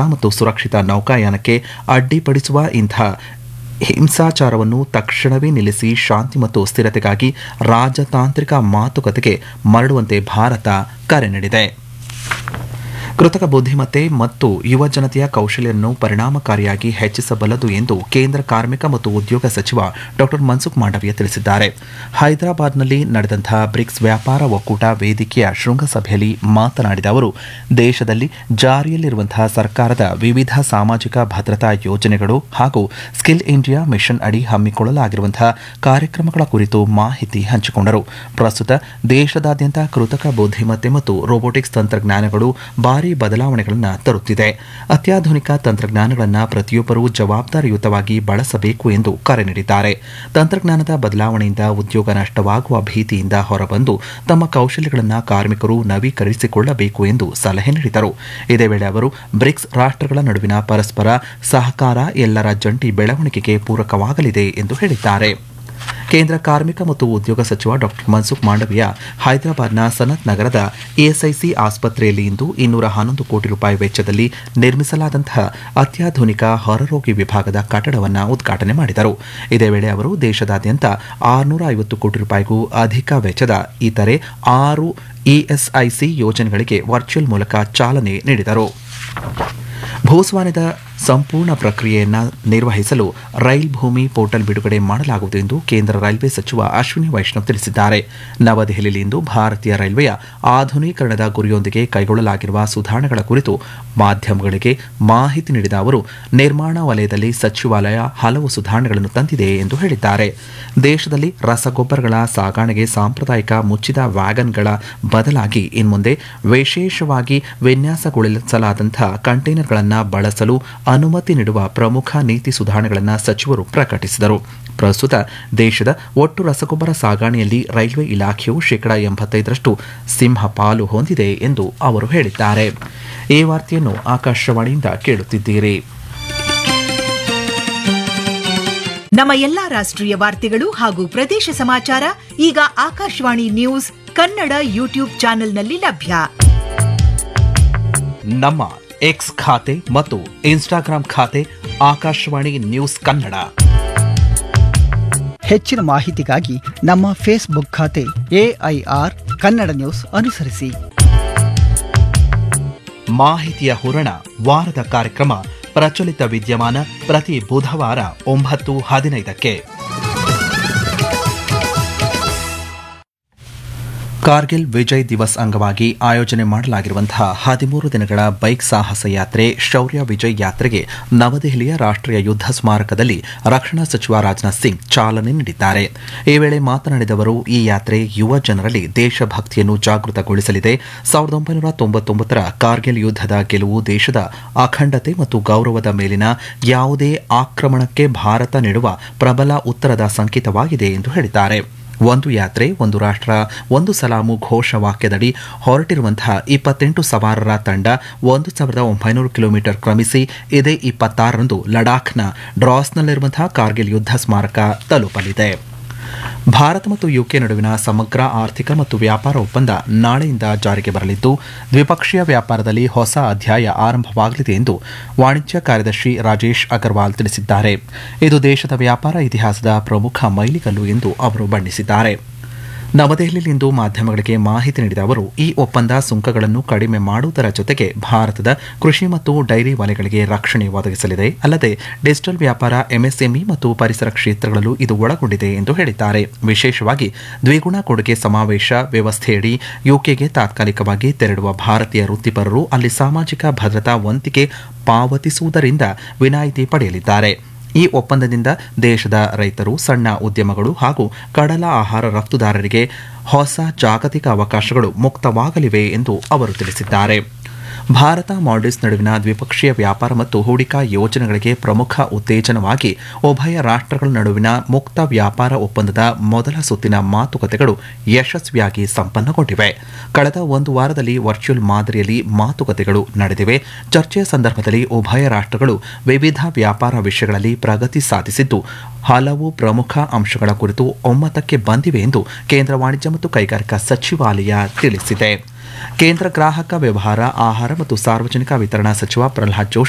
ಮತ್ತು ಸುರಕ್ಷಿತ ನೌಕಾಯಾನಕ್ಕೆ ಅಡ್ಡಿಪಡಿಸುವ ಇಂಥ ಹಿಂಸಾಚಾರವನ್ನು ತಕ್ಷಣವೇ ನಿಲ್ಲಿಸಿ ಶಾಂತಿ ಮತ್ತು ಸ್ಥಿರತೆಗಾಗಿ ರಾಜತಾಂತ್ರಿಕ ಮಾತುಕತೆಗೆ ಮರಳುವಂತೆ ಭಾರತ ಕರೆ ನೀಡಿದೆ ಕೃತಕ ಬುದ್ಧಿಮತ್ತೆ ಮತ್ತು ಯುವ ಜನತೆಯ ಕೌಶಲ್ಯವನ್ನು ಪರಿಣಾಮಕಾರಿಯಾಗಿ ಹೆಚ್ಚಿಸಬಲ್ಲದು ಎಂದು ಕೇಂದ್ರ ಕಾರ್ಮಿಕ ಮತ್ತು ಉದ್ಯೋಗ ಸಚಿವ ಡಾ ಮನ್ಸುಖ್ ಮಾಂಡವೀಯ ತಿಳಿಸಿದ್ದಾರೆ ಹೈದರಾಬಾದ್ನಲ್ಲಿ ನಡೆದಂತಹ ಬ್ರಿಕ್ಸ್ ವ್ಯಾಪಾರ ಒಕ್ಕೂಟ ವೇದಿಕೆಯ ಶೃಂಗಸಭೆಯಲ್ಲಿ ಮಾತನಾಡಿದ ಅವರು ದೇಶದಲ್ಲಿ ಜಾರಿಯಲ್ಲಿರುವಂತಹ ಸರ್ಕಾರದ ವಿವಿಧ ಸಾಮಾಜಿಕ ಭದ್ರತಾ ಯೋಜನೆಗಳು ಹಾಗೂ ಸ್ಕಿಲ್ ಇಂಡಿಯಾ ಮಿಷನ್ ಅಡಿ ಹಮ್ಮಿಕೊಳ್ಳಲಾಗಿರುವಂತಹ ಕಾರ್ಯಕ್ರಮಗಳ ಕುರಿತು ಮಾಹಿತಿ ಹಂಚಿಕೊಂಡರು ಪ್ರಸ್ತುತ ದೇಶದಾದ್ಯಂತ ಕೃತಕ ಬುದ್ಧಿಮತ್ತೆ ಮತ್ತು ರೋಬೋಟಿಕ್ಸ್ ತಂತ್ರಜ್ಞಾನಗಳು ಭಾರಿ ಬದಲಾವಣೆಗಳನ್ನು ತರುತ್ತಿದೆ ಅತ್ಯಾಧುನಿಕ ತಂತ್ರಜ್ಞಾನಗಳನ್ನು ಪ್ರತಿಯೊಬ್ಬರೂ ಜವಾಬ್ದಾರಿಯುತವಾಗಿ ಬಳಸಬೇಕು ಎಂದು ಕರೆ ನೀಡಿದ್ದಾರೆ ತಂತ್ರಜ್ಞಾನದ ಬದಲಾವಣೆಯಿಂದ ಉದ್ಯೋಗ ನಷ್ಟವಾಗುವ ಭೀತಿಯಿಂದ ಹೊರಬಂದು ತಮ್ಮ ಕೌಶಲ್ಯಗಳನ್ನು ಕಾರ್ಮಿಕರು ನವೀಕರಿಸಿಕೊಳ್ಳಬೇಕು ಎಂದು ಸಲಹೆ ನೀಡಿದರು ಇದೇ ವೇಳೆ ಅವರು ಬ್ರಿಕ್ಸ್ ರಾಷ್ಟ್ರಗಳ ನಡುವಿನ ಪರಸ್ಪರ ಸಹಕಾರ ಎಲ್ಲರ ಜಂಟಿ ಬೆಳವಣಿಗೆಗೆ ಪೂರಕವಾಗಲಿದೆ ಎಂದು ಹೇಳಿದ್ದಾರೆ ಕೇಂದ್ರ ಕಾರ್ಮಿಕ ಮತ್ತು ಉದ್ಯೋಗ ಸಚಿವ ಡಾ ಮನ್ಸುಖ್ ಮಾಂಡವಿಯಾ ಹೈದರಾಬಾದ್ನ ಸನತ್ ನಗರದ ಇಎಸ್ಐಸಿ ಆಸ್ಪತ್ರೆಯಲ್ಲಿ ಇಂದು ಇನ್ನೂರ ಹನ್ನೊಂದು ಕೋಟಿ ರೂಪಾಯಿ ವೆಚ್ಚದಲ್ಲಿ ನಿರ್ಮಿಸಲಾದಂತಹ ಅತ್ಯಾಧುನಿಕ ಹೊರರೋಗಿ ವಿಭಾಗದ ಕಟ್ಟಡವನ್ನು ಉದ್ಘಾಟನೆ ಮಾಡಿದರು ಇದೇ ವೇಳೆ ಅವರು ದೇಶದಾದ್ಯಂತ ಆರುನೂರ ಐವತ್ತು ಕೋಟಿ ರೂಪಾಯಿಗೂ ಅಧಿಕ ವೆಚ್ಚದ ಇತರೆ ಆರು ಇಎಸ್ಐಸಿ ಯೋಜನೆಗಳಿಗೆ ವರ್ಚುವಲ್ ಮೂಲಕ ಚಾಲನೆ ನೀಡಿದರು ಭೂಸ್ವಾಮ್ಯದ ಸಂಪೂರ್ಣ ಪ್ರಕ್ರಿಯೆಯನ್ನು ನಿರ್ವಹಿಸಲು ರೈಲ್ ಭೂಮಿ ಪೋರ್ಟಲ್ ಬಿಡುಗಡೆ ಮಾಡಲಾಗುವುದು ಎಂದು ಕೇಂದ್ರ ರೈಲ್ವೆ ಸಚಿವ ಅಶ್ವಿನಿ ವೈಷ್ಣವ್ ತಿಳಿಸಿದ್ದಾರೆ ನವದೆಹಲಿಯಲ್ಲಿಂದು ಭಾರತೀಯ ರೈಲ್ವೆಯ ಆಧುನೀಕರಣದ ಗುರಿಯೊಂದಿಗೆ ಕೈಗೊಳ್ಳಲಾಗಿರುವ ಸುಧಾರಣೆಗಳ ಕುರಿತು ಮಾಧ್ಯಮಗಳಿಗೆ ಮಾಹಿತಿ ನೀಡಿದ ಅವರು ನಿರ್ಮಾಣ ವಲಯದಲ್ಲಿ ಸಚಿವಾಲಯ ಹಲವು ಸುಧಾರಣೆಗಳನ್ನು ತಂದಿದೆ ಎಂದು ಹೇಳಿದ್ದಾರೆ ದೇಶದಲ್ಲಿ ರಸಗೊಬ್ಬರಗಳ ಸಾಗಾಣೆಗೆ ಸಾಂಪ್ರದಾಯಿಕ ಮುಚ್ಚಿದ ವ್ಯಾಗನ್ಗಳ ಬದಲಾಗಿ ಇನ್ಮುಂದೆ ವಿಶೇಷವಾಗಿ ವಿನ್ಯಾಸಗೊಳಿಸಲಾದಂತಹ ಕಂಟೈನರ್ಗಳನ್ನು ಬಳಸಲು ಅನುಮತಿ ನೀಡುವ ಪ್ರಮುಖ ನೀತಿ ಸುಧಾರಣೆಗಳನ್ನು ಸಚಿವರು ಪ್ರಕಟಿಸಿದರು ಪ್ರಸ್ತುತ ದೇಶದ ಒಟ್ಟು ರಸಗೊಬ್ಬರ ಸಾಗಾಣೆಯಲ್ಲಿ ರೈಲ್ವೆ ಇಲಾಖೆಯು ಶೇಕಡಾ ಎಂಬತ್ತೈದರಷ್ಟು ಸಿಂಹ ಪಾಲು ಹೊಂದಿದೆ ಎಂದು ಅವರು ಹೇಳಿದ್ದಾರೆ ಈ ವಾರ್ತೆಯನ್ನು ಆಕಾಶವಾಣಿಯಿಂದ ಕೇಳುತ್ತಿದ್ದೀರಿ ನಮ್ಮ ಎಲ್ಲಾ ರಾಷ್ಟ್ರೀಯ ವಾರ್ತೆಗಳು ಹಾಗೂ ಪ್ರದೇಶ ಸಮಾಚಾರ ಈಗ ಆಕಾಶವಾಣಿ ನ್ಯೂಸ್ ಕನ್ನಡ ಯೂಟ್ಯೂಬ್ ಚಾನೆಲ್ನಲ್ಲಿ ಲಭ್ಯ ನಮ್ಮ ಎಕ್ಸ್ ಖಾತೆ ಮತ್ತು ಇನ್ಸ್ಟಾಗ್ರಾಂ ಖಾತೆ ಆಕಾಶವಾಣಿ ನ್ಯೂಸ್ ಕನ್ನಡ ಹೆಚ್ಚಿನ ಮಾಹಿತಿಗಾಗಿ ನಮ್ಮ ಫೇಸ್ಬುಕ್ ಖಾತೆ ಎಐಆರ್ ಕನ್ನಡ ನ್ಯೂಸ್ ಅನುಸರಿಸಿ ಮಾಹಿತಿಯ ಹೂರಣ ವಾರದ ಕಾರ್ಯಕ್ರಮ ಪ್ರಚಲಿತ ವಿದ್ಯಮಾನ ಪ್ರತಿ ಬುಧವಾರ ಒಂಬತ್ತು ಹದಿನೈದಕ್ಕೆ ಕಾರ್ಗಿಲ್ ವಿಜಯ್ ದಿವಸ್ ಅಂಗವಾಗಿ ಆಯೋಜನೆ ಮಾಡಲಾಗಿರುವಂತಹ ಹದಿಮೂರು ದಿನಗಳ ಬೈಕ್ ಸಾಹಸ ಯಾತ್ರೆ ಶೌರ್ಯ ವಿಜಯ್ ಯಾತ್ರೆಗೆ ನವದೆಹಲಿಯ ರಾಷ್ಟ್ರೀಯ ಯುದ್ಧ ಸ್ಮಾರಕದಲ್ಲಿ ರಕ್ಷಣಾ ಸಚಿವ ರಾಜನಾಥ್ ಸಿಂಗ್ ಚಾಲನೆ ನೀಡಿದ್ದಾರೆ ಈ ವೇಳೆ ಮಾತನಾಡಿದ ಅವರು ಈ ಯಾತ್ರೆ ಯುವ ಜನರಲ್ಲಿ ದೇಶಭಕ್ತಿಯನ್ನು ಜಾಗೃತಗೊಳಿಸಲಿದೆ ಸಾವಿರದ ಒಂಬೈನೂರ ತೊಂಬತ್ತೊಂಬತ್ತರ ಕಾರ್ಗಿಲ್ ಯುದ್ಧದ ಗೆಲುವು ದೇಶದ ಅಖಂಡತೆ ಮತ್ತು ಗೌರವದ ಮೇಲಿನ ಯಾವುದೇ ಆಕ್ರಮಣಕ್ಕೆ ಭಾರತ ನೀಡುವ ಪ್ರಬಲ ಉತ್ತರದ ಸಂಕೇತವಾಗಿದೆ ಎಂದು ಹೇಳಿದ್ದಾರೆ ಒಂದು ಯಾತ್ರೆ ಒಂದು ರಾಷ್ಟ್ರ ಒಂದು ಸಲಾಮು ಘೋಷವಾಕ್ಯದಡಿ ಹೊರಟಿರುವಂತಹ ಇಪ್ಪತ್ತೆಂಟು ಸವಾರರ ತಂಡ ಒಂದು ಸಾವಿರದ ಒಂಬೈನೂರು ಕಿಲೋಮೀಟರ್ ಕ್ರಮಿಸಿ ಇದೇ ಇಪ್ಪತ್ತಾರರಂದು ಲಡಾಖ್ನ ಡ್ರಾಸ್ನಲ್ಲಿರುವಂತಹ ಕಾರ್ಗಿಲ್ ಯುದ್ಧ ಸ್ಮಾರಕ ತಲುಪಲಿದೆ ಭಾರತ ಮತ್ತು ಯುಕೆ ನಡುವಿನ ಸಮಗ್ರ ಆರ್ಥಿಕ ಮತ್ತು ವ್ಯಾಪಾರ ಒಪ್ಪಂದ ನಾಳೆಯಿಂದ ಜಾರಿಗೆ ಬರಲಿದ್ದು ದ್ವಿಪಕ್ಷೀಯ ವ್ಯಾಪಾರದಲ್ಲಿ ಹೊಸ ಅಧ್ಯಾಯ ಆರಂಭವಾಗಲಿದೆ ಎಂದು ವಾಣಿಜ್ಯ ಕಾರ್ಯದರ್ಶಿ ರಾಜೇಶ್ ಅಗರ್ವಾಲ್ ತಿಳಿಸಿದ್ದಾರೆ ಇದು ದೇಶದ ವ್ಯಾಪಾರ ಇತಿಹಾಸದ ಪ್ರಮುಖ ಮೈಲಿಗಲ್ಲು ಎಂದು ಅವರು ಬಣ್ಣಿಸಿದ್ದಾರೆ ನವದೆಹಲಿಯಲ್ಲಿಂದು ಮಾಧ್ಯಮಗಳಿಗೆ ಮಾಹಿತಿ ನೀಡಿದ ಅವರು ಈ ಒಪ್ಪಂದ ಸುಂಕಗಳನ್ನು ಕಡಿಮೆ ಮಾಡುವುದರ ಜೊತೆಗೆ ಭಾರತದ ಕೃಷಿ ಮತ್ತು ಡೈರಿ ವಲಯಗಳಿಗೆ ರಕ್ಷಣೆ ಒದಗಿಸಲಿದೆ ಅಲ್ಲದೆ ಡಿಜಿಟಲ್ ವ್ಯಾಪಾರ ಎಂಎಸ್ಎಂಇ ಮತ್ತು ಪರಿಸರ ಕ್ಷೇತ್ರಗಳಲ್ಲೂ ಇದು ಒಳಗೊಂಡಿದೆ ಎಂದು ಹೇಳಿದ್ದಾರೆ ವಿಶೇಷವಾಗಿ ದ್ವಿಗುಣ ಕೊಡುಗೆ ಸಮಾವೇಶ ವ್ಯವಸ್ಥೆಯಡಿ ಯುಕೆಗೆ ತಾತ್ಕಾಲಿಕವಾಗಿ ತೆರಳುವ ಭಾರತೀಯ ವೃತ್ತಿಪರರು ಅಲ್ಲಿ ಸಾಮಾಜಿಕ ಭದ್ರತಾ ವಂತಿಗೆ ಪಾವತಿಸುವುದರಿಂದ ವಿನಾಯಿತಿ ಪಡೆಯಲಿದ್ದಾರೆ ಈ ಒಪ್ಪಂದದಿಂದ ದೇಶದ ರೈತರು ಸಣ್ಣ ಉದ್ಯಮಗಳು ಹಾಗೂ ಕಡಲ ಆಹಾರ ರಫ್ತುದಾರರಿಗೆ ಹೊಸ ಜಾಗತಿಕ ಅವಕಾಶಗಳು ಮುಕ್ತವಾಗಲಿವೆ ಎಂದು ಅವರು ತಿಳಿಸಿದ್ದಾರೆ ಭಾರತ ಮಾಲ್ಡೀವ್ಸ್ ನಡುವಿನ ದ್ವಿಪಕ್ಷೀಯ ವ್ಯಾಪಾರ ಮತ್ತು ಹೂಡಿಕಾ ಯೋಜನೆಗಳಿಗೆ ಪ್ರಮುಖ ಉತ್ತೇಜನವಾಗಿ ಉಭಯ ರಾಷ್ಟ್ರಗಳ ನಡುವಿನ ಮುಕ್ತ ವ್ಯಾಪಾರ ಒಪ್ಪಂದದ ಮೊದಲ ಸುತ್ತಿನ ಮಾತುಕತೆಗಳು ಯಶಸ್ವಿಯಾಗಿ ಸಂಪನ್ನಗೊಂಡಿವೆ ಕಳೆದ ಒಂದು ವಾರದಲ್ಲಿ ವರ್ಚುವಲ್ ಮಾದರಿಯಲ್ಲಿ ಮಾತುಕತೆಗಳು ನಡೆದಿವೆ ಚರ್ಚೆಯ ಸಂದರ್ಭದಲ್ಲಿ ಉಭಯ ರಾಷ್ಟ್ರಗಳು ವಿವಿಧ ವ್ಯಾಪಾರ ವಿಷಯಗಳಲ್ಲಿ ಪ್ರಗತಿ ಸಾಧಿಸಿದ್ದು ಹಲವು ಪ್ರಮುಖ ಅಂಶಗಳ ಕುರಿತು ಒಮ್ಮತಕ್ಕೆ ಬಂದಿವೆ ಎಂದು ಕೇಂದ್ರ ವಾಣಿಜ್ಯ ಮತ್ತು ಕೈಗಾರಿಕಾ ಸಚಿವಾಲಯ ತಿಳಿಸಿದೆ ಕೇಂದ್ರ ಗ್ರಾಹಕ ವ್ಯವಹಾರ ಆಹಾರ ಮತ್ತು ಸಾರ್ವಜನಿಕ ವಿತರಣಾ ಸಚಿವ ಪ್ರಹ್ಲಾದ್ ಜೋಶಿ